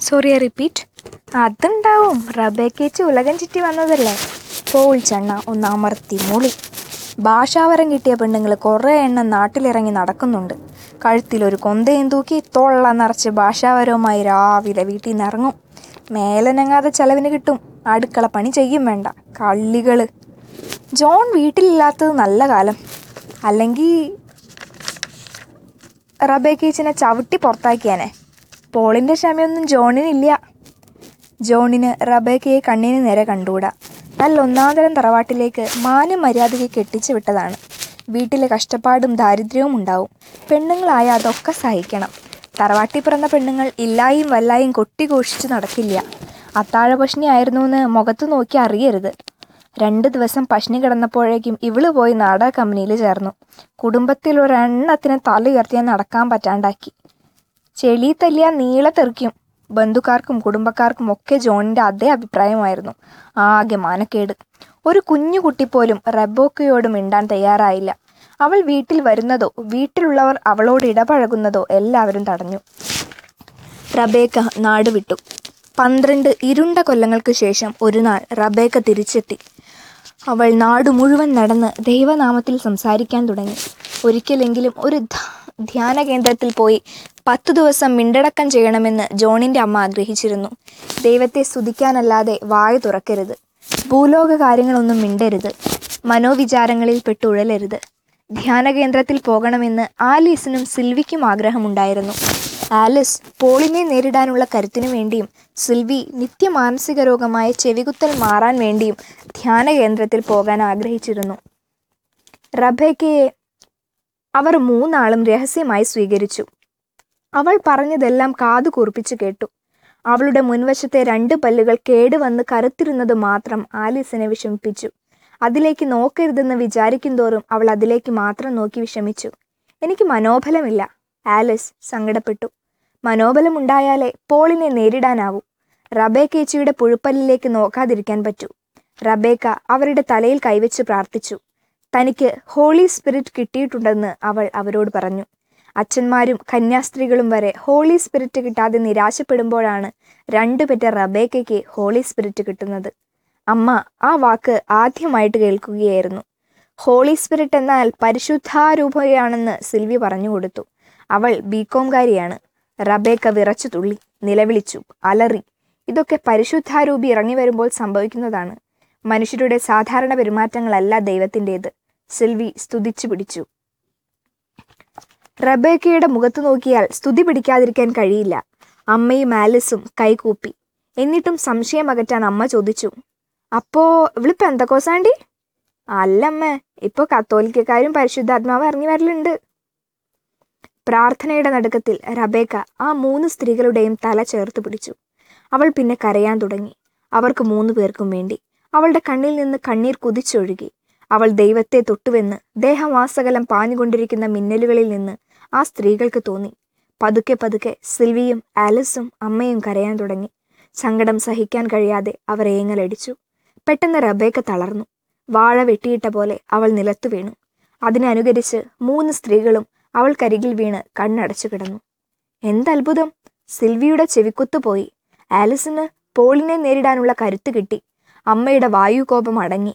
sorry I repeat അതുണ്ടാവും റബേക്കേച്ച് ഉലകം ചുറ്റി വന്നതല്ലേ പോൾ ചെണ്ണ ഒന്ന് അമർത്തി മൂളി ഭാഷാവരം കിട്ടിയ പെണ്ണുങ്ങൾ കുറേ എണ്ണം നാട്ടിലിറങ്ങി നടക്കുന്നുണ്ട് കഴുത്തിലൊരു കൊന്തയും തൂക്കി തൊള്ള നിറച്ച് ഭാഷാവരവുമായി രാവിലെ വീട്ടിൽ നിന്ന് ഇറങ്ങും മേലനങ്ങാതെ ചെലവിന് കിട്ടും അടുക്കള പണി ചെയ്യും വേണ്ട കള്ളികൾ ജോൺ വീട്ടിലില്ലാത്തത് നല്ല കാലം അല്ലെങ്കിൽ റബേക്കേച്ചിനെ ചവിട്ടി പുറത്താക്കിയാനെ പോളിൻ്റെ ക്ഷമയൊന്നും ജോണിനില്ല ജോണിന് റബേക്കയെ കണ്ണിന് നേരെ കണ്ടുകൂടാ നല്ല ഒന്നാന്തരം തറവാട്ടിലേക്ക് മാന്യം മര്യാദയ്ക്ക് കെട്ടിച്ചു വിട്ടതാണ് വീട്ടിലെ കഷ്ടപ്പാടും ദാരിദ്ര്യവും ഉണ്ടാവും പെണ്ണുങ്ങളായ അതൊക്കെ സഹിക്കണം തറവാട്ടി പിറന്ന പെണ്ണുങ്ങൾ ഇല്ലായും വല്ലായും കൊട്ടിഘോഷിച്ച് നടക്കില്ല അത്താഴ പഷ്ണിയായിരുന്നു എന്ന് മുഖത്ത് നോക്കി അറിയരുത് രണ്ട് ദിവസം പഷ്ണി കിടന്നപ്പോഴേക്കും ഇവള് പോയി നാടക കമ്പനിയിൽ ചേർന്നു കുടുംബത്തിൽ ഒരെണ്ണത്തിന് തല ഉയർത്തിയാൽ നടക്കാൻ പറ്റാണ്ടാക്കി ചെളി തല്ലിയാൽ നീളെ തെറിക്കും ബന്ധുക്കാർക്കും കുടുംബക്കാർക്കും ഒക്കെ ജോണിൻ്റെ അതേ അഭിപ്രായമായിരുന്നു ആകെ മാനക്കേട് ഒരു കുഞ്ഞു കുട്ടി പോലും റബോക്കയോട് മിണ്ടാൻ തയ്യാറായില്ല അവൾ വീട്ടിൽ വരുന്നതോ വീട്ടിലുള്ളവർ അവളോട് ഇടപഴകുന്നതോ എല്ലാവരും തടഞ്ഞു റബേക്ക നാട് വിട്ടു പന്ത്രണ്ട് ഇരുണ്ട കൊല്ലങ്ങൾക്ക് ശേഷം ഒരു നാൾ റബേക്ക തിരിച്ചെത്തി അവൾ നാട് മുഴുവൻ നടന്ന് ദൈവനാമത്തിൽ സംസാരിക്കാൻ തുടങ്ങി ഒരിക്കലെങ്കിലും ഒരു ധ- ധ്യാന കേന്ദ്രത്തിൽ പോയി പത്തു ദിവസം മിണ്ടടക്കം ചെയ്യണമെന്ന് ജോണിൻ്റെ അമ്മ ആഗ്രഹിച്ചിരുന്നു ദൈവത്തെ സ്തുതിക്കാനല്ലാതെ വായ തുറക്കരുത് ഭൂലോക കാര്യങ്ങളൊന്നും മിണ്ടരുത് മനോവിചാരങ്ങളിൽ പെട്ടുഴലരുത് ധ്യാന കേന്ദ്രത്തിൽ പോകണമെന്ന് ആലീസിനും സിൽവിക്കും ആഗ്രഹമുണ്ടായിരുന്നു ആലിസ് പോളിനെ നേരിടാനുള്ള കരുത്തിനു വേണ്ടിയും സിൽവി നിത്യമാനസിക രോഗമായ ചെവികുത്തൽ മാറാൻ വേണ്ടിയും ധ്യാന കേന്ദ്രത്തിൽ പോകാൻ ആഗ്രഹിച്ചിരുന്നു റബേക്കയെ അവർ മൂന്നാളും രഹസ്യമായി സ്വീകരിച്ചു അവൾ പറഞ്ഞതെല്ലാം കാതു കൂർപ്പിച്ചു കേട്ടു അവളുടെ മുൻവശത്തെ രണ്ട് പല്ലുകൾ കേടുവന്ന് കറുത്തിരുന്നത് മാത്രം ആലീസിനെ വിഷമിപ്പിച്ചു അതിലേക്ക് നോക്കരുതെന്ന് വിചാരിക്കും തോറും അവൾ അതിലേക്ക് മാത്രം നോക്കി വിഷമിച്ചു എനിക്ക് മനോബലമില്ല ആലിസ് സങ്കടപ്പെട്ടു മനോബലമുണ്ടായാലേ പോളിനെ നേരിടാനാവൂ റബേക്കേച്ചിയുടെ പുഴുപ്പല്ലിലേക്ക് നോക്കാതിരിക്കാൻ പറ്റൂ റബേക്ക അവരുടെ തലയിൽ കൈവച്ച് പ്രാർത്ഥിച്ചു തനിക്ക് ഹോളി സ്പിരിറ്റ് കിട്ടിയിട്ടുണ്ടെന്ന് അവൾ അവരോട് പറഞ്ഞു അച്ഛന്മാരും കന്യാസ്ത്രീകളും വരെ ഹോളി സ്പിരിറ്റ് കിട്ടാതെ നിരാശപ്പെടുമ്പോഴാണ് രണ്ടു പെറ്റ റബേക്കയ്ക്ക് ഹോളി സ്പിരിറ്റ് കിട്ടുന്നത് അമ്മ ആ വാക്ക് ആദ്യമായിട്ട് കേൾക്കുകയായിരുന്നു ഹോളി സ്പിരിറ്റ് എന്നാൽ പരിശുദ്ധാരൂപയാണെന്ന് സിൽവി പറഞ്ഞു കൊടുത്തു അവൾ ബികോംകാരിയാണ് റബേക്ക വിറച്ചു തുള്ളി നിലവിളിച്ചു അലറി ഇതൊക്കെ പരിശുദ്ധാരൂപി ഇറങ്ങി വരുമ്പോൾ സംഭവിക്കുന്നതാണ് മനുഷ്യരുടെ സാധാരണ പെരുമാറ്റങ്ങളല്ല ദൈവത്തിൻ്റെത് സിൽവി സ്തുതിച്ചു പിടിച്ചു റബേക്കയുടെ മുഖത്ത് നോക്കിയാൽ സ്തുതി പിടിക്കാതിരിക്കാൻ കഴിയില്ല അമ്മയും ആലിസും കൈകൂപ്പി എന്നിട്ടും സംശയം അകറ്റാൻ അമ്മ ചോദിച്ചു അപ്പോ ഇവള് പെന്തക്കോസാണ്ടി അല്ലമ്മേ ഇപ്പൊ കത്തോലിക്കക്കാരും പരിശുദ്ധാത്മാവ് ഇറങ്ങി വരലുണ്ട് പ്രാർത്ഥനയുടെ നടുക്കത്തിൽ റബേക്ക ആ മൂന്ന് സ്ത്രീകളുടെയും തല ചേർത്ത് പിടിച്ചു അവൾ പിന്നെ കരയാൻ തുടങ്ങി അവർക്ക് മൂന്നു പേർക്കും വേണ്ടി അവളുടെ കണ്ണിൽ നിന്ന് കണ്ണീർ കുതിച്ചൊഴുകി അവൾ ദൈവത്തെ തൊട്ടുവെന്ന് ദേഹമാസകലം പാഞ്ഞുകൊണ്ടിരിക്കുന്ന മിന്നലുകളിൽ നിന്ന് ആ സ്ത്രീകൾക്ക് തോന്നി പതുക്കെ പതുക്കെ സിൽവിയും ആലിസും അമ്മയും കരയാൻ തുടങ്ങി സങ്കടം സഹിക്കാൻ കഴിയാതെ അവർ ഏങ്ങലടിച്ചു പെട്ടെന്ന് റബേക്ക തളർന്നു വാഴ വെട്ടിയിട്ട പോലെ അവൾ നിലത്തു വീണു അതിനനുകരിച്ച് മൂന്ന് സ്ത്രീകളും അവൾക്കരികിൽ വീണ് കണ്ണടച്ചു കിടന്നു എന്തത്ഭുതം സിൽവിയുടെ ചെവിക്കുത്ത് പോയി ആലിസിന് പോളിനെ നേരിടാനുള്ള കരുത്ത് കിട്ടി അമ്മയുടെ വായുകോപം അടങ്ങി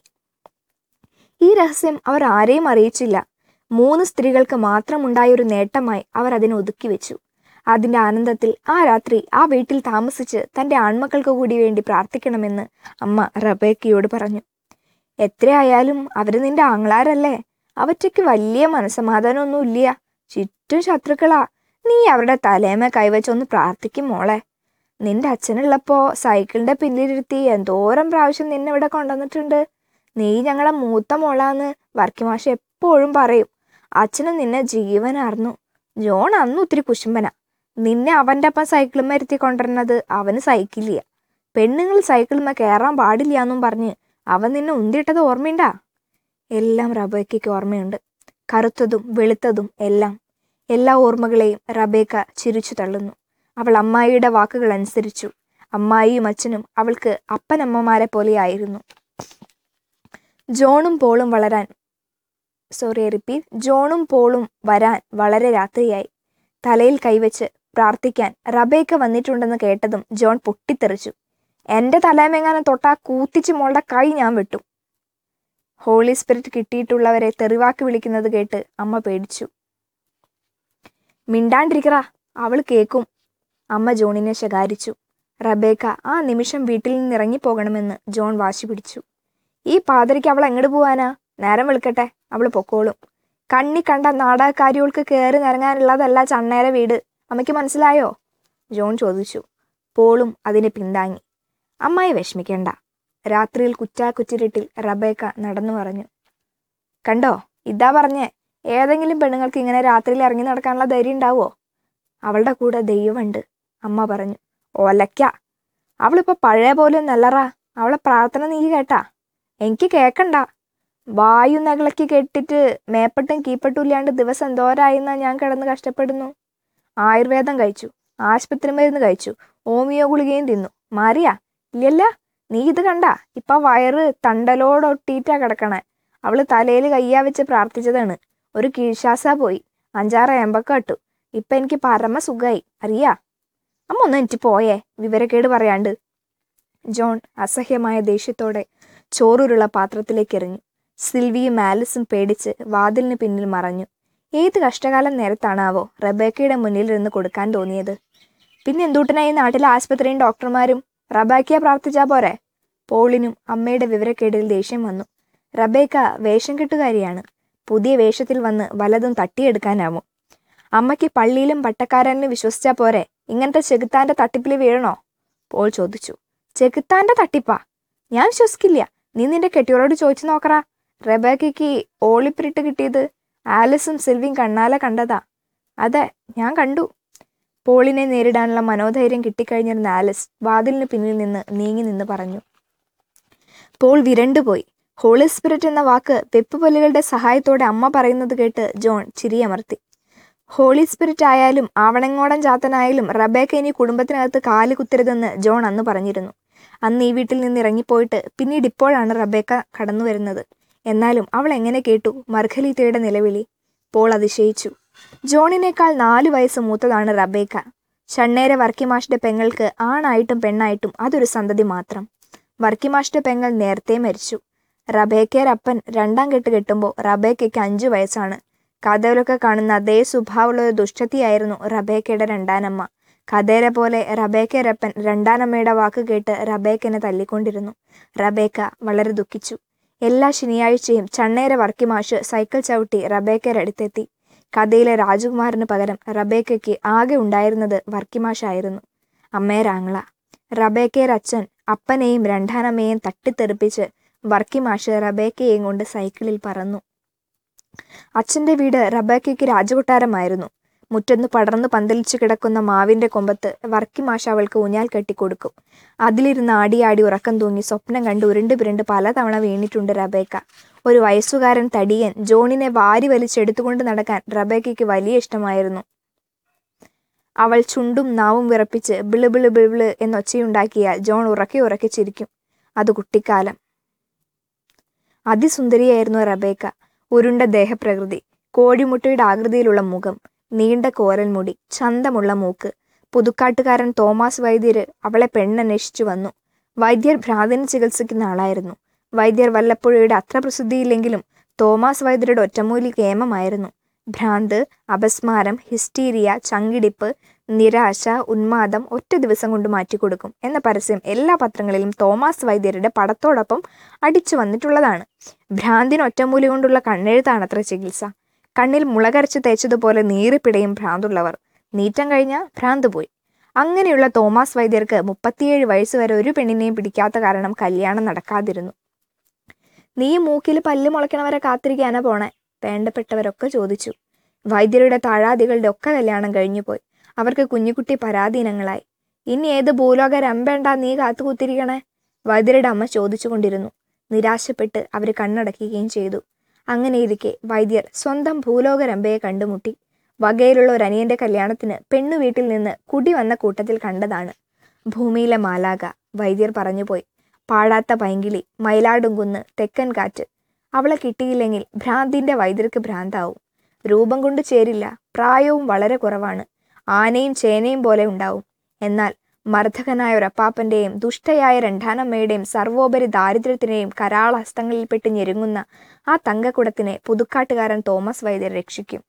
ഈ രഹസ്യം അവർ ആരെയും അറിയിച്ചില്ല മൂന്ന് സ്ത്രീകൾക്ക് മാത്രമുണ്ടായ ഒരു നേട്ടമായി അവർ അതിനെ ഒതുക്കി വെച്ചു അതിന്റെ ആനന്ദത്തിൽ ആ രാത്രി ആ വീട്ടിൽ താമസിച്ച് തന്റെ ആൺമക്കൾക്ക് കൂടി വേണ്ടി പ്രാർത്ഥിക്കണമെന്ന് അമ്മ റബേക്കയോട് പറഞ്ഞു എത്രയായാലും അവര് നിന്റെ ആങ്ങളാരല്ലേ അവറ്റയ്ക്ക് വലിയ മനസമാധാനമൊന്നും ഇല്ല ചുറ്റും ശത്രുക്കളാ നീ അവരുടെ തലേമ കൈവച്ചൊന്ന് പ്രാർത്ഥിക്കും മോളെ നിന്റെ അച്ഛനുള്ളപ്പോ സൈക്കിളിന്റെ പിന്നിലിരുത്തി എന്തോരം പ്രാവശ്യം നിന്നെ ഇവിടെ കൊണ്ടുവന്നിട്ടുണ്ട് നീ ഞങ്ങളെ മൂത്ത മോളാന്ന് വർക്കിമാഷ് എപ്പോഴും പറയും അച്ഛന് നിന്നെ ജീവനാർന്നു ജോൺ അന്ന് ഒത്തിരി കുശുമ്പന നിന്നെ അവൻ്റെ ഒപ്പം സൈക്കിളുമ്മ ഇരുത്തി കൊണ്ടുവരുന്നത് അവന് സൈക്കിളില്ല പെണ്ണുങ്ങൾ സൈക്കിളുമ്മ കയറാൻ പാടില്ല എന്നും പറഞ്ഞ് അവൻ നിന്നെ ഉന്തിയിട്ടത് ഓർമ്മയുണ്ടാ എല്ലാം റബേക്കയ്ക്ക് ഓർമ്മയുണ്ട് കറുത്തതും വെളുത്തതും എല്ലാം എല്ലാ ഓർമ്മകളെയും റബേക്ക ചിരിച്ചു തള്ളുന്നു അവൾ അമ്മായിയുടെ വാക്കുകൾ അനുസരിച്ചു അമ്മായിയും അച്ഛനും അവൾക്ക് അപ്പനമ്മമാരെ പോലെയായിരുന്നു ജോണും പോളും വളരാൻ സോറി റിപ്പീറ്റ് ജോണും പോളും വരാൻ വളരെ രാത്രിയായി തലയിൽ കൈവച്ച് പ്രാർത്ഥിക്കാൻ റബേക്ക വന്നിട്ടുണ്ടെന്ന് കേട്ടതും ജോൺ പൊട്ടിത്തെറിച്ചു എന്റെ തലമെങ്ങാനും തൊട്ടാ കൂത്തിച്ച് മോളുടെ കൈ ഞാൻ വെട്ടു ഹോളി സ്പിരിറ്റ് കിട്ടിയിട്ടുള്ളവരെ തെറിവാക്കി വിളിക്കുന്നത് കേട്ട് അമ്മ പേടിച്ചു മിണ്ടാണ്ടിരിക്കറാ അവൾ കേക്കും അമ്മ ജോണിനെ ശകാരിച്ചു റബേക്ക ആ നിമിഷം വീട്ടിൽ നിന്ന് ഇറങ്ങിപ്പോകണമെന്ന് ജോൺ വാശി പിടിച്ചു ഈ പാതിരയ്ക്ക് അവൾ എങ്ങോട്ട് പോവാനാ നേരം വെളുക്കട്ടെ അവൾ പൊക്കോളും കണ്ണി കണ്ട നാടകക്കാരികൾക്ക് കയറി നിറങ്ങാനുള്ളതല്ല ചണ്ണേരെ വീട് അമ്മയ്ക്ക് മനസ്സിലായോ ജോൺ ചോദിച്ചു പോളും അതിനെ പിന്താങ്ങി അമ്മായി വിഷമിക്കണ്ട രാത്രിയിൽ കുറ്റാക്കുറ്റിരിട്ടിൽ റബേക്ക നടന്നു പറഞ്ഞു കണ്ടോ ഇതാ പറഞ്ഞേ ഏതെങ്കിലും പെണ്ണുങ്ങൾക്ക് ഇങ്ങനെ രാത്രിയിൽ ഇറങ്ങി നടക്കാനുള്ള ധൈര്യം ഉണ്ടാവോ അവളുടെ കൂടെ ദൈവമുണ്ട് അമ്മ പറഞ്ഞു ഒലയ്ക്ക അവളിപ്പോ പഴയ പോലെ ഒന്നല്ലറാ അവളെ പ്രാർത്ഥന നീ കേട്ടാ എനിക്ക് കേക്കണ്ട വായു നകളക്കി കെട്ടിട്ട് മേപ്പട്ടും കീപ്പട്ടും ഇല്ലാണ്ട് ദിവസം എന്തോരായിന്നാ ഞാൻ കിടന്ന് കഷ്ടപ്പെടുന്നു ആയുർവേദം കഴിച്ചു ആശുപത്രി മരുന്ന് കഴിച്ചു ഹോമിയോ ഗുളികയും തിന്നു മാറിയാ ഇല്ലല്ല നീ ഇത് കണ്ട ഇപ്പൊ വയറ് തണ്ടലോടൊട്ടിയിട്ടാ കിടക്കണേ അവള് തലയിൽ കയ്യാ വെച്ച് പ്രാർത്ഥിച്ചതാണ് ഒരു കീഴ്ശ്വാസ പോയി അഞ്ചാറ് ഏമ്പക്ക ഇട്ടു ഇപ്പൊ എനിക്ക് പരമ സുഖായി അറിയാ അമ്മ ഒന്ന് എനിക്ക് പോയേ വിവരക്കേട് പറയാണ്ട് ജോൺ അസഹ്യമായ ദേഷ്യത്തോടെ ചോറുരുള്ള പാത്രത്തിലേക്ക് എറിഞ്ഞു സിൽവിയും ആലിസും പേടിച്ച് വാതിലിന് പിന്നിൽ മറഞ്ഞു ഏത് കഷ്ടകാലം നേരത്താണാവോ റബേക്കയുടെ മുന്നിൽ ഇരുന്ന് കൊടുക്കാൻ തോന്നിയത് പിന്നെ എന്തുട്ടനായി നാട്ടിലെ ആശുപത്രിയും ഡോക്ടർമാരും റബാക്കിയ പ്രാർത്ഥിച്ചാ പോരെ പോളിനും അമ്മയുടെ വിവരക്കേടിൽ ദേഷ്യം വന്നു റബേക്ക വേഷം കെട്ടുകാരിയാണ് പുതിയ വേഷത്തിൽ വന്ന് വലതും തട്ടിയെടുക്കാനാവും അമ്മയ്ക്ക് പള്ളിയിലും പട്ടക്കാരനിലും വിശ്വസിച്ചാ പോരെ ഇങ്ങനത്തെ ചെകുത്താന്റെ തട്ടിപ്പിൽ വീഴണോ പോൾ ചോദിച്ചു ചെകുത്താന്റെ തട്ടിപ്പാ ഞാൻ വിശ്വസിക്കില്ല നീ നിന്റെ കെട്ടിയോളോട് ചോദിച്ചു നോക്കറാ റബേക്കയ്ക്ക് ഓളിപ്പിരിട്ട് കിട്ടിയത് ആലിസും സിൽവിയും കണ്ണാലെ കണ്ടതാ അതെ ഞാൻ കണ്ടു പോളിനെ നേരിടാനുള്ള മനോധൈര്യം കിട്ടിക്കഴിഞ്ഞിരുന്ന ആലിസ് വാതിലിന് പിന്നിൽ നിന്ന് നീങ്ങി നിന്ന് പറഞ്ഞു പോൾ വിരണ്ടുപോയി ഹോളി സ്പിരിറ്റ് എന്ന വാക്ക് വെപ്പുപല്ലുകളുടെ സഹായത്തോടെ അമ്മ പറയുന്നത് കേട്ട് ജോൺ ചിരിയമർത്തി ഹോളി സ്പിരിറ്റ് ആയാലും ആവണങ്ങോടൻ ചാത്തനായാലും റബേക്ക ഇനി കുടുംബത്തിനകത്ത് കാല് കുത്തരുതെന്ന് ജോൺ അന്ന് പറഞ്ഞിരുന്നു അന്ന് ഈ വീട്ടിൽ നിന്ന് ഇറങ്ങിപ്പോയിട്ട് പിന്നീട് ഇപ്പോഴാണ് റബേക്ക കടന്നു വരുന്നത് എന്നാലും അവൾ എങ്ങനെ കേട്ടു മർഖലീത്തയുടെ നിലവിളി പോൾ അതിശയിച്ചു ജോണിനേക്കാൾ നാലു വയസ്സ് മൂത്തതാണ് റബേക്ക ഷണ്ണേരെ വർക്കിമാഷിന്റെ പെങ്ങൾക്ക് ആണായിട്ടും പെണ്ണായിട്ടും അതൊരു സന്തതി മാത്രം വർക്കിമാഷിന്റെ പെങ്ങൾ നേരത്തെ മരിച്ചു റബേക്കയുടെ അപ്പൻ രണ്ടാം കെട്ട് കെട്ടുമ്പോൾ റബേക്കയ്ക്ക് അഞ്ചു വയസ്സാണ് കഥയിലൊക്കെ കാണുന്ന അതേ സ്വഭാവമുള്ള ഒരു ദുഷ്ടത്തിയായിരുന്നു റബേക്കയുടെ രണ്ടാനമ്മ കഥേരെ പോലെ റബേക്കരപ്പൻ രണ്ടാനമ്മയുടെ വാക്ക് കേട്ട് റബേക്കനെ തല്ലിക്കൊണ്ടിരുന്നു റബേക്ക വളരെ ദുഃഖിച്ചു എല്ലാ ശനിയാഴ്ചയും ചണ്ണേര വർക്കിമാഷ് സൈക്കിൾ ചവിട്ടി റബേക്കയുടെ അടുത്തെത്തി കഥയിലെ രാജകുമാരന് പകരം റബേക്കയ്ക്ക് ആകെ ഉണ്ടായിരുന്നത് വർക്കിമാഷായിരുന്നു അമ്മേരാങ്ങള റബേക്കയുടെ അച്ഛൻ അപ്പനെയും രണ്ടാനമ്മയെയും തട്ടിത്തെറിപ്പിച്ച് വർക്കിമാഷ് റബേക്കയെയും കൊണ്ട് സൈക്കിളിൽ പറന്നു അച്ഛൻ്റെ വീട് റബേക്കയ്ക്ക് രാജകൊട്ടാരമായിരുന്നു മുറ്റന്ന് പടർന്നു പന്തലിച്ചു കിടക്കുന്ന മാവിന്റെ കൊമ്പത്ത് വർക്കിമാഷ അവൾക്ക് ഊഞ്ഞാൽ കെട്ടിക്കൊടുക്കും അതിലിരുന്ന് ആടിയാടി ഉറക്കം തൂങ്ങി സ്വപ്നം കണ്ട് ഉരുണ്ട് പിരണ്ട് പലതവണ വീണിട്ടുണ്ട് റബേക്ക ഒരു വയസ്സുകാരൻ തടിയൻ ജോണിനെ വാരി വലിച്ചെടുത്തുകൊണ്ട് നടക്കാൻ റബേക്കയ്ക്ക് വലിയ ഇഷ്ടമായിരുന്നു അവൾ ചുണ്ടും നാവും വിറപ്പിച്ച് ബിള് ബിള് ബിള് എന്നൊച്ചയുണ്ടാക്കിയാൽ ജോൺ ഉറക്കെ ഉറക്കെ ചിരിക്കും അത് കുട്ടിക്കാലം അതിസുന്ദരിയായിരുന്നു റബേക്ക ഉരുണ്ട ദേഹപ്രകൃതി കോഴിമുട്ടയുടെ ആകൃതിയിലുള്ള മുഖം നീണ്ട കോരൽ മുടി ചന്തമുള്ള മൂക്ക് പുതുക്കാട്ടുകാരൻ തോമസ് വൈദ്യര് അവളെ പെണ്ണന്വേഷിച്ചു വന്നു വൈദ്യർ ഭ്രാന്തിന് ചികിത്സിക്കുന്ന ആളായിരുന്നു വൈദ്യർ വല്ലപ്പുഴയുടെ അത്ര പ്രസിദ്ധിയില്ലെങ്കിലും തോമസ് വൈദ്യരുടെ ഒറ്റമൂലി കേമമായിരുന്നു ഭ്രാന്ത് അപസ്മാരം ഹിസ്റ്റീരിയ ചങ്കിടിപ്പ് നിരാശ ഉന്മാദം ഒറ്റ ദിവസം കൊണ്ട് മാറ്റിക്കൊടുക്കും എന്ന പരസ്യം എല്ലാ പത്രങ്ങളിലും തോമസ് വൈദ്യരുടെ പടത്തോടൊപ്പം അടിച്ചു വന്നിട്ടുള്ളതാണ് ഭ്രാന്തിന് ഒറ്റമൂലി കൊണ്ടുള്ള കണ്ണെഴുത്താണത്ര ചികിത്സ കണ്ണിൽ മുളകരച്ച് തേച്ചതുപോലെ നീറിപ്പിടയും ഭ്രാന്തുള്ളവർ നീറ്റം കഴിഞ്ഞാൽ ഭ്രാന്ത് പോയി അങ്ങനെയുള്ള തോമസ് വൈദ്യർക്ക് മുപ്പത്തിയേഴ് വയസ്സ് വരെ ഒരു പെണ്ണിനെയും പിടിക്കാത്ത കാരണം കല്യാണം നടക്കാതിരുന്നു നീ മൂക്കിൽ പല്ല് മുളയ്ക്കണവരെ കാത്തിരിക്കാനാ പോണേ വേണ്ടപ്പെട്ടവരൊക്കെ ചോദിച്ചു വൈദ്യരുടെ താഴാദികളുടെ ഒക്കെ കല്യാണം കഴിഞ്ഞുപോയി അവർക്ക് കുഞ്ഞുകുട്ടി പരാധീനങ്ങളായി ഇനി ഏത് ഭൂലോക രമ്പേണ്ട നീ കാത്തുകുത്തിരിക്കണേ വൈദ്യരുടെ അമ്മ ചോദിച്ചുകൊണ്ടിരുന്നു നിരാശപ്പെട്ട് അവർ കണ്ണടക്കുകയും ചെയ്തു അങ്ങനെയിരിക്കെ വൈദ്യർ സ്വന്തം ഭൂലോക രമ്പയെ കണ്ടുമുട്ടി വകയിലുള്ള ഒരു അനിയന്റെ കല്യാണത്തിന് പെണ്ണു വീട്ടിൽ നിന്ന് കുടി വന്ന കൂട്ടത്തിൽ കണ്ടതാണ് ഭൂമിയിലെ മാലാക വൈദ്യർ പറഞ്ഞുപോയി പാടാത്ത പൈങ്കിളി മയിലാടുംകുന്ന് തെക്കൻ കാറ്റ് അവളെ കിട്ടിയില്ലെങ്കിൽ ഭ്രാന്തിന്റെ വൈദ്യർക്ക് ഭ്രാന്താവും രൂപം കൊണ്ട് ചേരില്ല പ്രായവും വളരെ കുറവാണ് ആനയും ചേനയും പോലെ ഉണ്ടാവും എന്നാൽ മർദ്ദകനായ ഒരപ്പാപ്പന്റെയും ദുഷ്ടയായ രണ്ടാനമ്മയുടെയും സർവോപരി ദാരിദ്ര്യത്തിന്റെയും കരാളഹസ്തങ്ങളിൽപ്പെട്ട് ഞെരുങ്ങുന്ന ആ തങ്കക്കുടത്തിനെ പുതുക്കാട്ടുകാരൻ തോമസ് വൈദ്യർ രക്ഷിക്കും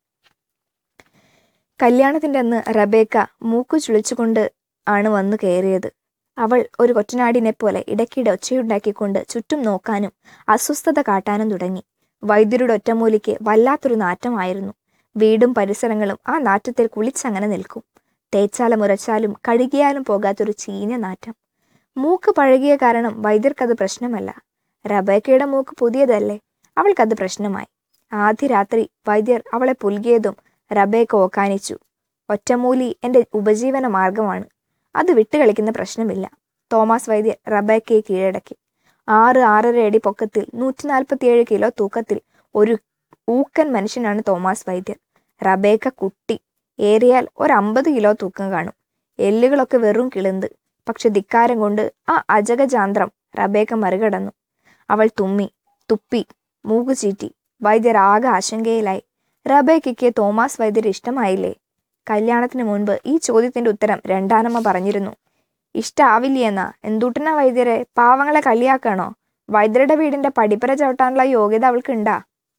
കല്യാണത്തിന്റെ അന്ന് റബേക്ക മൂക്കു ചുളിച്ചുകൊണ്ട് ആണ് വന്നു കയറിയത് അവൾ ഒരു കൊറ്റനാടിനെ പോലെ ഇടയ്ക്കിടെ ഒച്ചയുണ്ടാക്കിക്കൊണ്ട് ചുറ്റും നോക്കാനും അസ്വസ്ഥത കാട്ടാനും തുടങ്ങി വൈദ്യരുടെ ഒറ്റമൂലിക്ക് വല്ലാത്തൊരു നാറ്റമായിരുന്നു വീടും പരിസരങ്ങളും ആ നാറ്റത്തിൽ കുളിച്ചങ്ങനെ നിൽക്കും തേച്ചാലും ഉരച്ചാലും കഴുകിയാലും പോകാത്തൊരു ചീഞ്ഞ നാറ്റം മൂക്ക് പഴകിയ കാരണം വൈദ്യർക്കത് പ്രശ്നമല്ല റബേക്കയുടെ മൂക്ക് പുതിയതല്ലേ അവൾക്കത് പ്രശ്നമായി ആദ്യ രാത്രി വൈദ്യർ അവളെ പുൽകിയതും റബേക്ക ഓക്കാനിച്ചു ഒറ്റമൂലി എൻ്റെ ഉപജീവന മാർഗമാണ് അത് വിട്ടുകളിക്കുന്ന പ്രശ്നമില്ല തോമസ് വൈദ്യർ റബേക്കയെ കീഴടക്കി ആറ് ആറര അടി പൊക്കത്തിൽ നൂറ്റി നാൽപ്പത്തിയേഴ് കിലോ തൂക്കത്തിൽ ഒരു ഊക്കൻ മനുഷ്യനാണ് തോമസ് വൈദ്യർ റബേക്ക കുട്ടി ഏറിയാൽ ഒരു അമ്പത് കിലോ തൂക്കം കാണും എല്ലുകളൊക്കെ വെറും കിളുന്ത് പക്ഷെ ധിക്കാരം കൊണ്ട് ആ അജഗജാന്ത്രം റബേക്ക മറികടന്നു അവൾ തുമ്മി തുപ്പി മൂക്ക് ചീറ്റി വൈദ്യർ ആകെ ആശങ്കയിലായി റബേക്കയ്ക്ക് തോമസ് വൈദ്യർ ഇഷ്ടമായില്ലേ കല്യാണത്തിന് മുൻപ് ഈ ചോദ്യത്തിന്റെ ഉത്തരം രണ്ടാനമ്മ പറഞ്ഞിരുന്നു ഇഷ്ടാവില്ലേന്നാ എന്തുട്ടനാ വൈദ്യരെ പാവങ്ങളെ കളിയാക്കണോ വൈദ്യരുടെ വീടിന്റെ പടിപ്പര ചവിട്ടാനുള്ള യോഗ്യത അവൾക്കുണ്ടാ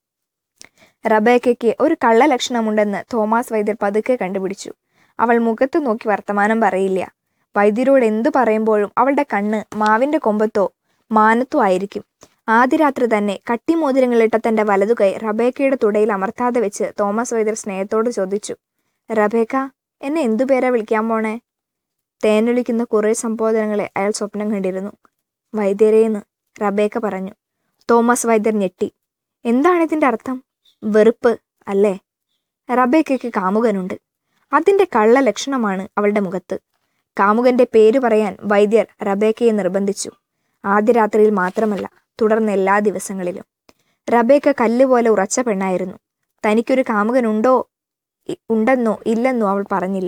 റബേക്കയ്ക്ക് ഒരു കള്ള ലക്ഷണമുണ്ടെന്ന് തോമസ് വൈദ്യർ പതുക്കെ കണ്ടുപിടിച്ചു അവൾ മുഖത്ത് നോക്കി വർത്തമാനം പറയില്ല വൈദ്യരോട് എന്തു പറയുമ്പോഴും അവളുടെ കണ്ണ് മാവിന്റെ കൊമ്പത്തോ മാനത്തോ ആയിരിക്കും ആദ്യ രാത്രി തന്നെ കട്ടിമോതിരങ്ങളിട്ട തന്റെ വലതുകൈ റബേക്കയുടെ തുടയിൽ അമർത്താതെ വെച്ച് തോമസ് വൈദ്യർ സ്നേഹത്തോട് ചോദിച്ചു റബേക്ക എന്നെ എന്തു പേരാ വിളിക്കാൻ പോണേ തേനൊലിക്കുന്ന കുറേ സംബോധനങ്ങളെ അയാൾ സ്വപ്നം കണ്ടിരുന്നു വൈദ്യരേന്ന് റബേക്ക പറഞ്ഞു തോമസ് വൈദ്യർ ഞെട്ടി എന്താണ് ഇതിന്റെ അർത്ഥം വെറുപ്പ് അല്ലേ റബേക്കയ്ക്ക് കാമുകനുണ്ട് അതിന്റെ കള്ള ലക്ഷണമാണ് അവളുടെ മുഖത്ത് കാമുകന്റെ പേര് പറയാൻ വൈദ്യർ റബേക്കയെ നിർബന്ധിച്ചു ആദ്യ രാത്രിയിൽ മാത്രമല്ല തുടർന്ന് എല്ലാ ദിവസങ്ങളിലും റബേക്ക കല്ലുപോലെ ഉറച്ച പെണ്ണായിരുന്നു തനിക്കൊരു കാമുകനുണ്ടോ ഇ- ഉണ്ടെന്നോ ഇല്ലെന്നോ അവൾ പറഞ്ഞില്ല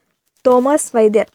തോമസ് വൈദ്യർ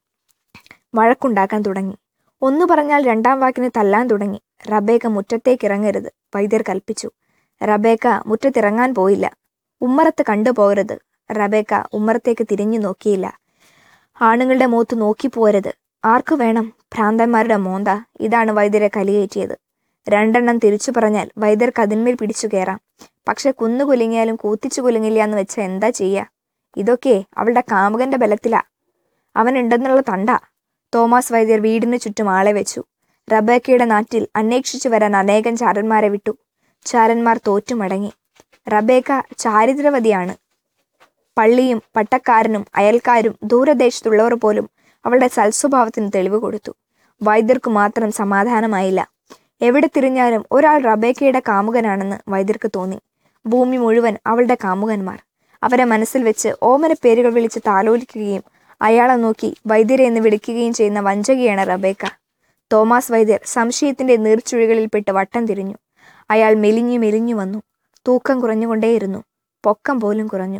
വഴക്കുണ്ടാക്കാൻ തുടങ്ങി ഒന്നു പറഞ്ഞാൽ രണ്ടാം വാക്കിന് തല്ലാൻ തുടങ്ങി റബേക്ക മുറ്റത്തേക്ക് ഇറങ്ങരുത് വൈദ്യർ കൽപ്പിച്ചു റബേക്ക മുറ്റത്തിറങ്ങാൻ പോയില്ല ഉമ്മറത്ത് കണ്ടുപോകരുത് റബേക്ക ഉമ്മറത്തേക്ക് തിരിഞ്ഞു നോക്കിയില്ല ആണുങ്ങളുടെ മുഖത്ത് നോക്കി പോരുത് ആർക്കു വേണം ഭ്രാന്തന്മാരുടെ മോന്ത ഇതാണ് വൈദ്യരെ കലിയേറ്റിയത് രണ്ടെണ്ണം തിരിച്ചു പറഞ്ഞാൽ വൈദ്യർക്ക് അതിന്മേൽ പിടിച്ചു കയറാം പക്ഷെ കുന്നു കുലുങ്ങിയാലും കൂത്തിച്ചു കുലുങ്ങില്ല എന്ന് വെച്ചാൽ എന്താ ചെയ്യാ ഇതൊക്കെ അവളുടെ കാമുകന്റെ ബലത്തിലാ അവനുണ്ടെന്നുള്ള തണ്ട തോമസ് വൈദ്യർ വീടിന് ചുറ്റും ആളെ വെച്ചു റബേക്കയുടെ നാട്ടിൽ അന്വേഷിച്ചു വരാൻ അനേകം ചാരന്മാരെ വിട്ടു ചാരന്മാർ തോറ്റുമടങ്ങി റബേക്ക ചാരിദ്രവതിയാണ് പള്ളിയും പട്ടക്കാരനും അയൽക്കാരും ദൂരദേശത്തുള്ളവർ പോലും അവളുടെ സൽസ്വഭാവത്തിന് തെളിവ് കൊടുത്തു വൈദ്യർക്കു മാത്രം സമാധാനമായില്ല എവിടെ തിരിഞ്ഞാലും ഒരാൾ റബേക്കയുടെ കാമുകനാണെന്ന് വൈദ്യർക്ക് തോന്നി ഭൂമി മുഴുവൻ അവളുടെ കാമുകന്മാർ അവരെ മനസ്സിൽ വെച്ച് ഓമന പേരുകൾ വിളിച്ച് താലോലിക്കുകയും അയാളെ നോക്കി വൈദ്യരെ എന്ന് വിളിക്കുകയും ചെയ്യുന്ന വഞ്ചകയാണ് റബേക്ക തോമസ് വൈദ്യർ സംശയത്തിന്റെ നീർച്ചുഴികളിൽപ്പെട്ട് വട്ടം തിരിഞ്ഞു അയാൾ മെലിഞ്ഞു മെലിഞ്ഞു വന്നു തൂക്കം കുറഞ്ഞുകൊണ്ടേയിരുന്നു പൊക്കം പോലും കുറഞ്ഞു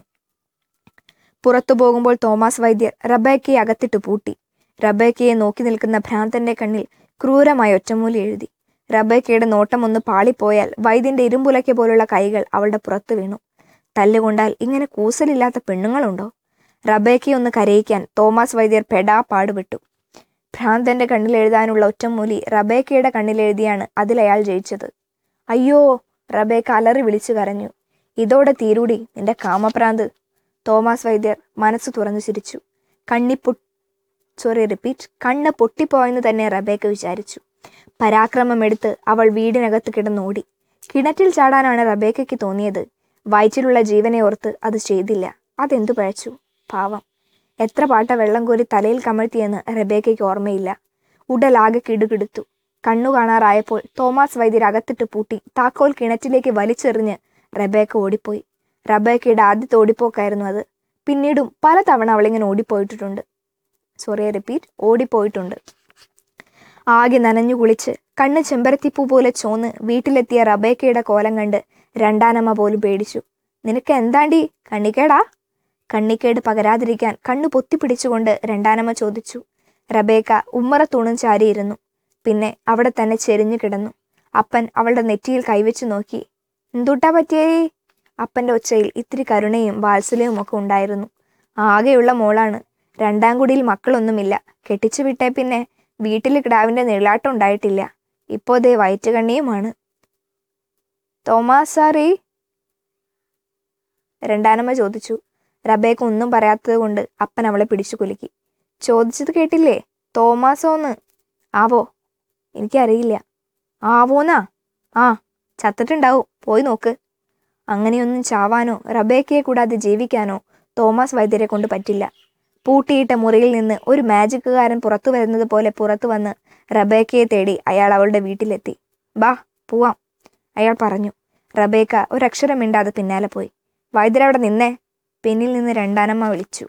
പുറത്തു പോകുമ്പോൾ തോമസ് വൈദ്യർ റബേക്കയെ അകത്തിട്ട് പൂട്ടി റബേക്കയെ നോക്കി നിൽക്കുന്ന ഭ്രാന്തന്റെ കണ്ണിൽ ക്രൂരമായ ഒറ്റമൂലി എഴുതി റബേക്കയുടെ നോട്ടം ഒന്ന് പാളിപ്പോയാൽ വൈദ്യന്റെ ഇരുമ്പുലയ്ക്ക പോലുള്ള കൈകൾ അവളുടെ പുറത്തു വീണു തല്ലുകൊണ്ടാൽ ഇങ്ങനെ കൂസലില്ലാത്ത പെണ്ണുങ്ങളുണ്ടോ റബേക്കയെ ഒന്ന് കരയിക്കാൻ തോമസ് വൈദ്യർ പെടാ പാടുപെട്ടു ഭ്രാന്തന്റെ കണ്ണിൽ എഴുതാനുള്ള ഒറ്റമൂലി റബേക്കയുടെ കണ്ണിൽ എഴുതിയാണ് അതിൽ അയാൾ ജയിച്ചത് അയ്യോ റബേക്ക അലറി വിളിച്ചു കരഞ്ഞു ഇതോടെ തീരൂടി നിന്റെ കാമപ്രാന്ത് തോമസ് വൈദ്യർ മനസ്സ് തുറന്നു ചിരിച്ചു കണ്ണി പൊ സോറി റിപ്പീറ്റ് കണ്ണ് പൊട്ടിപ്പോയെന്ന് തന്നെ റബേക്ക വിചാരിച്ചു പരാക്രമമെടുത്ത് അവൾ വീടിനകത്ത് കിടന്നോടി കിണറ്റിൽ ചാടാനാണ് റബേക്കയ്ക്ക് തോന്നിയത് വയറ്റിലുള്ള ജീവനെ ഓർത്ത് അത് ചെയ്തില്ല അതെന്തു പഴച്ചു പാവം എത്ര പാട്ട വെള്ളം കോരി തലയിൽ കമഴ്ത്തിയെന്ന് റബേക്കയ്ക്ക് ഓർമ്മയില്ല ഉടലാകെ കിടുകിടുത്തു കണ്ണു കാണാറായപ്പോൾ തോമസ് വൈദ്യർ അകത്തിട്ട് പൂട്ടി താക്കോൽ കിണറ്റിലേക്ക് വലിച്ചെറിഞ്ഞ് റബേക്ക ഓടിപ്പോയി റബേക്കയുടെ ആദ്യത്തെ ഓടിപ്പോക്കായിരുന്നു അത് പിന്നീടും പലതവണ അവളിങ്ങനെ ഓടിപ്പോയിട്ടുണ്ട് സോറി റിപ്പീറ്റ് ഓടിപ്പോയിട്ടുണ്ട് ആകെ നനഞ്ഞു കുളിച്ച് കണ്ണ് ചെമ്പരത്തിപ്പൂ പോലെ ചോന്ന് വീട്ടിലെത്തിയ റബേക്കയുടെ കോലം കണ്ട് രണ്ടാനമ്മ പോലും പേടിച്ചു നിനക്ക് എന്താണ്ടി കണ്ണിക്കേടാ കണ്ണിക്കേട് പകരാതിരിക്കാൻ കണ്ണു പൊത്തിപ്പിടിച്ചുകൊണ്ട് രണ്ടാനമ്മ ചോദിച്ചു റബേക്ക ഉമ്മറത്തൂണും ചാരിയിരുന്നു പിന്നെ അവിടെ തന്നെ ചെരിഞ്ഞു കിടന്നു അപ്പൻ അവളുടെ നെറ്റിയിൽ കൈവച്ചു നോക്കി എന്തുട്ടാ പറ്റിയേ അപ്പന്റെ ഒച്ചയിൽ ഇത്തിരി കരുണയും വാത്സല്യവും ഒക്കെ ഉണ്ടായിരുന്നു ആകെയുള്ള മോളാണ് രണ്ടാം കുടിയിൽ മക്കളൊന്നുമില്ല കെട്ടിച്ചു വിട്ടേ പിന്നെ വീട്ടിൽ കിടാവിൻ്റെ നിഴലാട്ടം ഉണ്ടായിട്ടില്ല ഇപ്പോൾ ദേ വയറ്റുകണ്ണിയുമാണ് തോമാസ് സാറേ രണ്ടാനമ്മ ചോദിച്ചു റബേക്ക ഒന്നും പറയാത്തത് കൊണ്ട് അപ്പൻ അവളെ പിടിച്ചു കുലുക്കി ചോദിച്ചത് കേട്ടില്ലേ തോമാസോന്ന് ആവോ എനിക്കറിയില്ല ആവോന്നാ ആ ചത്തിട്ടുണ്ടാവും പോയി നോക്ക് അങ്ങനെയൊന്നും ചാവാനോ റബേക്കയെ കൂടാതെ ജീവിക്കാനോ തോമസ് വൈദ്യരെ കൊണ്ട് പറ്റില്ല പൂട്ടിയിട്ട മുറിയിൽ നിന്ന് ഒരു മാജിക്കുകാരൻ പുറത്തു വരുന്നത് പോലെ പുറത്തു വന്ന് റബേക്കയെ തേടി അയാൾ അവളുടെ വീട്ടിലെത്തി ബാ പോവാം അയാൾ പറഞ്ഞു റബേക്ക ഒരക്ഷരം മിണ്ടാതെ പിന്നാലെ പോയി വൈദ്യരവിടെ നിന്നേ പിന്നിൽ നിന്ന് രണ്ടാനമ്മ വിളിച്ചു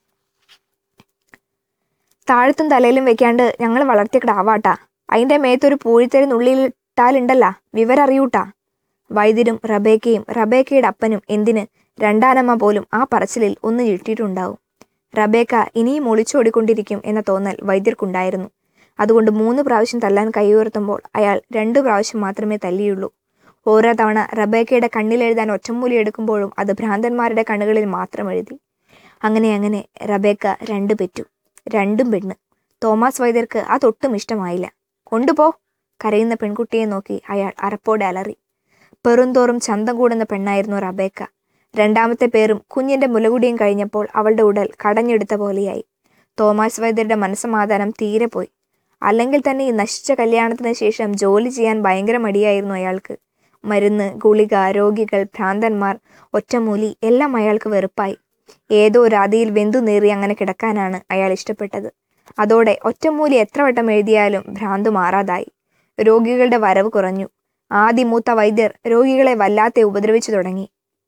താഴത്തും തലയിലും വെക്കാണ്ട് ഞങ്ങൾ വളർത്തിയ കിടാവാട്ടാ അതിൻ്റെ മേത്തൊരു പൂഴിത്തരുന്നുള്ളിലിട്ടാലുണ്ടല്ല വിവരറിയൂട്ടാ വൈദ്യരും റബേക്കയും റബേക്കയുടെ അപ്പനും എന്തിന് രണ്ടാനമ്മ പോലും ആ പറച്ചിലിൽ ഒന്ന് ഞെട്ടിയിട്ടുണ്ടാവും റബേക്ക ഇനിയും ഒളിച്ചോടിക്കൊണ്ടിരിക്കും എന്ന തോന്നൽ വൈദ്യർക്കുണ്ടായിരുന്നു അതുകൊണ്ട് മൂന്ന് പ്രാവശ്യം തല്ലാൻ കൈയുയർത്തുമ്പോൾ അയാൾ രണ്ടു പ്രാവശ്യം മാത്രമേ തല്ലിയുള്ളൂ ഓരോ തവണ റബേക്കയുടെ കണ്ണിലെഴുതാൻ ഒറ്റമൂലി എടുക്കുമ്പോഴും അത് ഭ്രാന്തന്മാരുടെ കണ്ണുകളിൽ മാത്രം എഴുതി അങ്ങനെ അങ്ങനെ റബേക്ക രണ്ടു പെറ്റു രണ്ടും പെണ്ണ് തോമസ് വൈദ്യർക്ക് അതൊട്ടും ഇഷ്ടമായില്ല കൊണ്ടുപോ കരയുന്ന പെൺകുട്ടിയെ നോക്കി അയാൾ അറപ്പോടെ അലറി പെറുന്തോറും ചന്തം കൂടുന്ന പെണ്ണായിരുന്നു റബേക്ക രണ്ടാമത്തെ പേരും കുഞ്ഞിന്റെ മുലകുടിയും കഴിഞ്ഞപ്പോൾ അവളുടെ ഉടൽ കടഞ്ഞെടുത്ത പോലെയായി തോമസ് വൈദ്യരുടെ മനസ്സമാധാനം തീരെ പോയി അല്ലെങ്കിൽ തന്നെ ഈ നശിച്ച കല്യാണത്തിന് ശേഷം ജോലി ചെയ്യാൻ ഭയങ്കര മടിയായിരുന്നു അയാൾക്ക് മരുന്ന് ഗുളിക രോഗികൾ ഭ്രാന്തന്മാർ ഒറ്റമൂലി എല്ലാം അയാൾക്ക് വെറുപ്പായി ഏതോ രാതിയിൽ വെന്തു നേറി അങ്ങനെ കിടക്കാനാണ് അയാൾ ഇഷ്ടപ്പെട്ടത് അതോടെ ഒറ്റമൂലി എത്ര വട്ടം എഴുതിയാലും ഭ്രാന്ത് മാറാതായി രോഗികളുടെ വരവ് കുറഞ്ഞു ആദ്യ മൂത്ത വൈദ്യർ രോഗികളെ വല്ലാതെ ഉപദ്രവിച്ചു തുടങ്ങി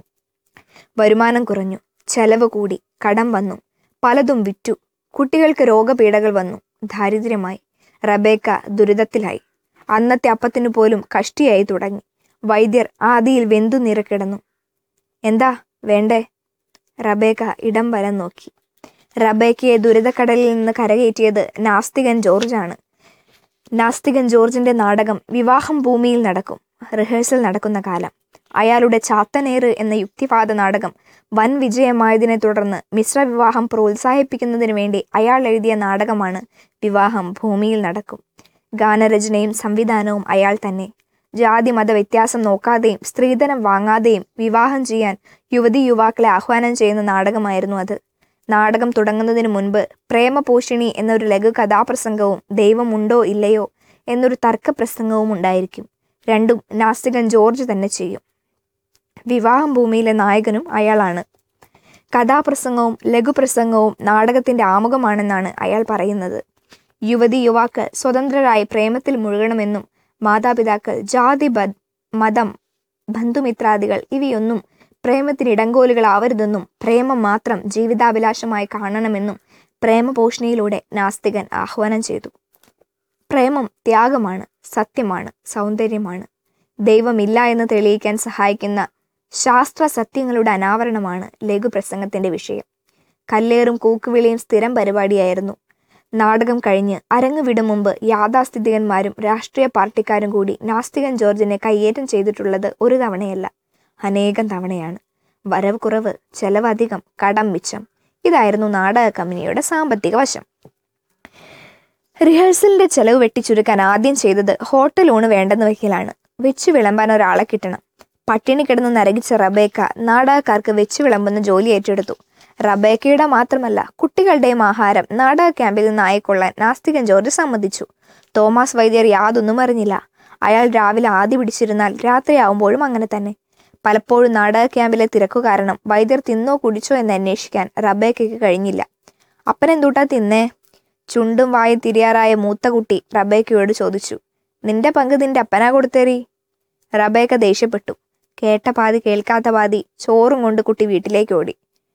വരുമാനം കുറഞ്ഞു ചെലവ് കൂടി കടം വന്നു പലതും വിറ്റു കുട്ടികൾക്ക് രോഗപീഠകൾ വന്നു ദാരിദ്ര്യമായി റബേക്ക ദുരിതത്തിലായി അന്നത്തെ അപ്പത്തിനു പോലും കഷ്ടിയായി തുടങ്ങി വൈദ്യർ ആദിയിൽ വെന്തു നിറക്കിടന്നു എന്താ വേണ്ടേ റബേക്ക ഇടം വലം നോക്കി റബേക്കയെ ദുരിതക്കടലിൽ നിന്ന് കരകയറ്റിയത് നാസ്തികൻ ജോർജാണ് നാസ്തികൻ ജോർജിന്റെ നാടകം വിവാഹം ഭൂമിയിൽ നടക്കും റിഹേഴ്സൽ നടക്കുന്ന കാലം അയാളുടെ ചാത്തനേറ് എന്ന യുക്തിവാദ നാടകം വൻ വിജയമായതിനെ തുടർന്ന് മിശ്ര വിവാഹം പ്രോത്സാഹിപ്പിക്കുന്നതിന് വേണ്ടി അയാൾ എഴുതിയ നാടകമാണ് വിവാഹം ഭൂമിയിൽ നടക്കും ഗാനരചനയും സംവിധാനവും അയാൾ തന്നെ ജാതി മത വ്യത്യാസം നോക്കാതെയും സ്ത്രീധനം വാങ്ങാതെയും വിവാഹം ചെയ്യാൻ യുവതി യുവാക്കളെ ആഹ്വാനം ചെയ്യുന്ന നാടകമായിരുന്നു അത് നാടകം തുടങ്ങുന്നതിന് മുൻപ് പ്രേമപോഷിണി എന്നൊരു ലഘു കഥാപ്രസംഗവും ദൈവമുണ്ടോ ഇല്ലയോ എന്നൊരു തർക്കപ്രസംഗവും ഉണ്ടായിരിക്കും രണ്ടും നാസ്തികൻ ജോർജ് തന്നെ ചെയ്യും വിവാഹം ഭൂമിയിലെ നായകനും അയാളാണ് കഥാപ്രസംഗവും ലഘുപ്രസംഗവും നാടകത്തിന്റെ ആമുഖമാണെന്നാണ് അയാൾ പറയുന്നത് യുവതി യുവാക്കൾ സ്വതന്ത്രരായി പ്രേമത്തിൽ മുഴുകണമെന്നും മാതാപിതാക്കൾ ജാതി ബ- മതം ബന്ധുമിത്രാദികൾ ഇവയൊന്നും പ്രേമത്തിന് ഇടങ്കോലുകളാവരുതെന്നും പ്രേമം മാത്രം ജീവിതാഭിലാഷമായി കാണണമെന്നും പ്രേമപോഷണിയിലൂടെ നാസ്തികൻ ആഹ്വാനം ചെയ്തു പ്രേമം ത്യാഗമാണ് സത്യമാണ് സൗന്ദര്യമാണ് ദൈവമില്ല എന്ന് തെളിയിക്കാൻ സഹായിക്കുന്ന ശാസ്ത്ര സത്യങ്ങളുടെ അനാവരണമാണ് ലഘുപ്രസംഗത്തിന്റെ വിഷയം കല്ലേറും കൂക്കുവിളിയും സ്ഥിരം പരിപാടിയായിരുന്നു നാടകം കഴിഞ്ഞ് അരങ്ങ് വിടും മുമ്പ് യാഥാസ്ഥിതികന്മാരും രാഷ്ട്രീയ പാർട്ടിക്കാരും കൂടി നാസ്തികൻ ജോർജിനെ കയ്യേറ്റം ചെയ്തിട്ടുള്ളത് ഒരു തവണയല്ല അനേകം തവണയാണ് വരവ് കുറവ് ചെലവ് അധികം കടം മിച്ചം ഇതായിരുന്നു നാടക കമ്പനിയുടെ സാമ്പത്തിക വശം റിഹേഴ്സലിന്റെ ചെലവ് വെട്ടിച്ചുരുക്കാൻ ആദ്യം ചെയ്തത് ഹോട്ടൽ ഊണ് വേണ്ടെന്ന് വയ്ക്കലാണ് വെച്ച് വിളമ്പാൻ ഒരാളെ കിട്ടണം പട്ടിണി കിടന്ന് നരകിച്ച റബേക്ക നാടകക്കാർക്ക് വെച്ച് വിളമ്പുന്ന ജോലി ഏറ്റെടുത്തു റബേക്കയുടെ മാത്രമല്ല കുട്ടികളുടെയും ആഹാരം നാടക ക്യാമ്പിൽ നിന്ന് ആയിക്കൊള്ളാൻ നാസ്തികൻ ജോർജ് സമ്മതിച്ചു തോമസ് വൈദ്യർ യാതൊന്നും അറിഞ്ഞില്ല അയാൾ രാവിലെ ആദ്യ പിടിച്ചിരുന്നാൽ രാത്രിയാവുമ്പോഴും അങ്ങനെ തന്നെ പലപ്പോഴും നാടക ക്യാമ്പിലെ തിരക്കു കാരണം വൈദ്യർ തിന്നോ കുടിച്ചോ എന്ന് അന്വേഷിക്കാൻ റബേക്കയ്ക്ക് കഴിഞ്ഞില്ല അപ്പനെന്തൂട്ടാ തിന്നേ ചുണ്ടും വായും തിരിയാറായ മൂത്ത കുട്ടി റബേക്കയോട് ചോദിച്ചു നിന്റെ പങ്ക് നിന്റെ അപ്പനാ കൊടുത്തേറി റബേക്ക ദേഷ്യപ്പെട്ടു കേട്ട പാതി കേൾക്കാത്ത പാതി ചോറും കൊണ്ട് കുട്ടി വീട്ടിലേക്ക് ഓടി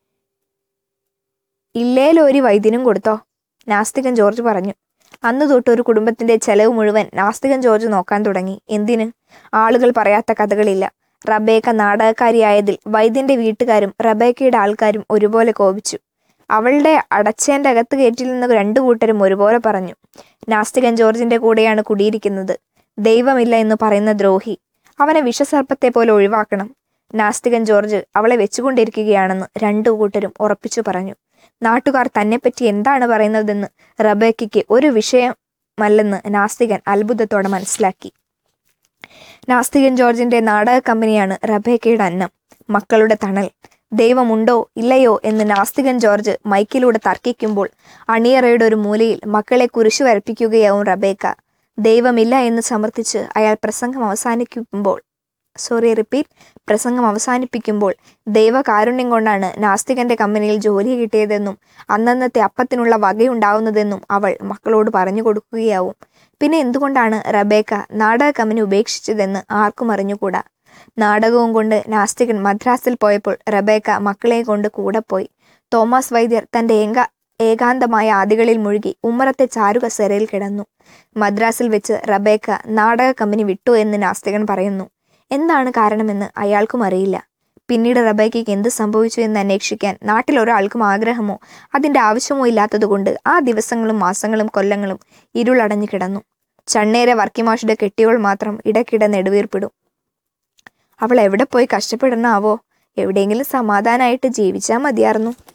ഇല്ലേലൊരു വൈദ്യനും കൊടുത്തോ നാസ്തികൻ ജോർജ് പറഞ്ഞു അന്ന് തൊട്ട് ഒരു കുടുംബത്തിന്റെ ചെലവ് മുഴുവൻ നാസ്തികൻ ജോർജ് നോക്കാൻ തുടങ്ങി എന്തിന് ആളുകൾ പറയാത്ത കഥകളില്ല റബേക്ക നാടകക്കാരിയായതിൽ വൈദ്യന്റെ വീട്ടുകാരും റബേക്കയുടെ ആൾക്കാരും ഒരുപോലെ കോപിച്ചു അവളുടെ അടച്ചേന്റെ അകത്ത് കയറ്റിൽ നിന്ന് രണ്ടു കൂട്ടരും ഒരുപോലെ പറഞ്ഞു നാസ്തികൻ ജോർജിന്റെ കൂടെയാണ് കുടിയിരിക്കുന്നത് ദൈവമില്ല എന്ന് പറയുന്ന ദ്രോഹി അവനെ വിഷസർപ്പത്തെ പോലെ ഒഴിവാക്കണം നാസ്തികൻ ജോർജ് അവളെ വെച്ചുകൊണ്ടിരിക്കുകയാണെന്ന് രണ്ടു കൂട്ടരും ഉറപ്പിച്ചു പറഞ്ഞു നാട്ടുകാർ തന്നെപ്പറ്റി എന്താണ് പറയുന്നതെന്ന് റബേക്കയ്ക്ക് ഒരു വിഷയമല്ലെന്ന് നാസ്തികൻ അത്ഭുതത്തോടെ മനസ്സിലാക്കി നാസ്തികൻ ജോർജിന്റെ നാടക കമ്പനിയാണ് റബേക്കയുടെ അന്നം മക്കളുടെ തണൽ ദൈവമുണ്ടോ ഇല്ലയോ എന്ന് നാസ്തികൻ ജോർജ് മൈക്കിലൂടെ തർക്കിക്കുമ്പോൾ അണിയറയുടെ ഒരു മൂലയിൽ മക്കളെ കുരിശു വരപ്പിക്കുകയാവും റബേക്ക ദൈവമില്ല എന്ന് സമർത്ഥിച്ച് അയാൾ പ്രസംഗം അവസാനിക്കുമ്പോൾ സോറി റിപ്പീറ്റ് പ്രസംഗം അവസാനിപ്പിക്കുമ്പോൾ ദൈവകാരുണ്യം കൊണ്ടാണ് നാസ്തികന്റെ കമ്പനിയിൽ ജോലി കിട്ടിയതെന്നും അന്നന്നത്തെ അപ്പത്തിനുള്ള വകയുണ്ടാവുന്നതെന്നും അവൾ മക്കളോട് പറഞ്ഞു കൊടുക്കുകയാവും പിന്നെ എന്തുകൊണ്ടാണ് റബേക്ക നാടക കമ്പനി ഉപേക്ഷിച്ചതെന്ന് ആർക്കും അറിഞ്ഞുകൂടാ നാടകവും കൊണ്ട് നാസ്തികൻ മദ്രാസിൽ പോയപ്പോൾ റബേക്ക മക്കളെ കൊണ്ട് കൂടെ പോയി തോമസ് വൈദ്യർ തന്റെ ഏക ഏകാന്തമായ ആദികളിൽ മുഴുകി ഉമ്മറത്തെ ചാരുകസേരയിൽ കിടന്നു മദ്രാസിൽ വെച്ച് റബേക്ക നാടക കമ്പനി വിട്ടു എന്ന് നാസ്തികൻ പറയുന്നു എന്താണ് കാരണമെന്ന് അയാൾക്കും അറിയില്ല പിന്നീട് റബേക്കയ്ക്ക് എന്ത് സംഭവിച്ചു എന്ന് അന്വേഷിക്കാൻ നാട്ടിൽ ഒരാൾക്കും ആഗ്രഹമോ അതിന്റെ ആവശ്യമോ ഇല്ലാത്തതുകൊണ്ട് ആ ദിവസങ്ങളും മാസങ്ങളും കൊല്ലങ്ങളും ഇരുളടഞ്ഞു കിടന്നു ചണ്ണേരെ വർക്കിമാഷുടെ കെട്ടിയോൾ മാത്രം ഇടയ്ക്കിടെ നെടുവീർപ്പിടും അവൾ എവിടെ പോയി കഷ്ടപ്പെടണാവോ എവിടെയെങ്കിലും സമാധാനമായിട്ട് ജീവിച്ചാൽ മതിയായിരുന്നു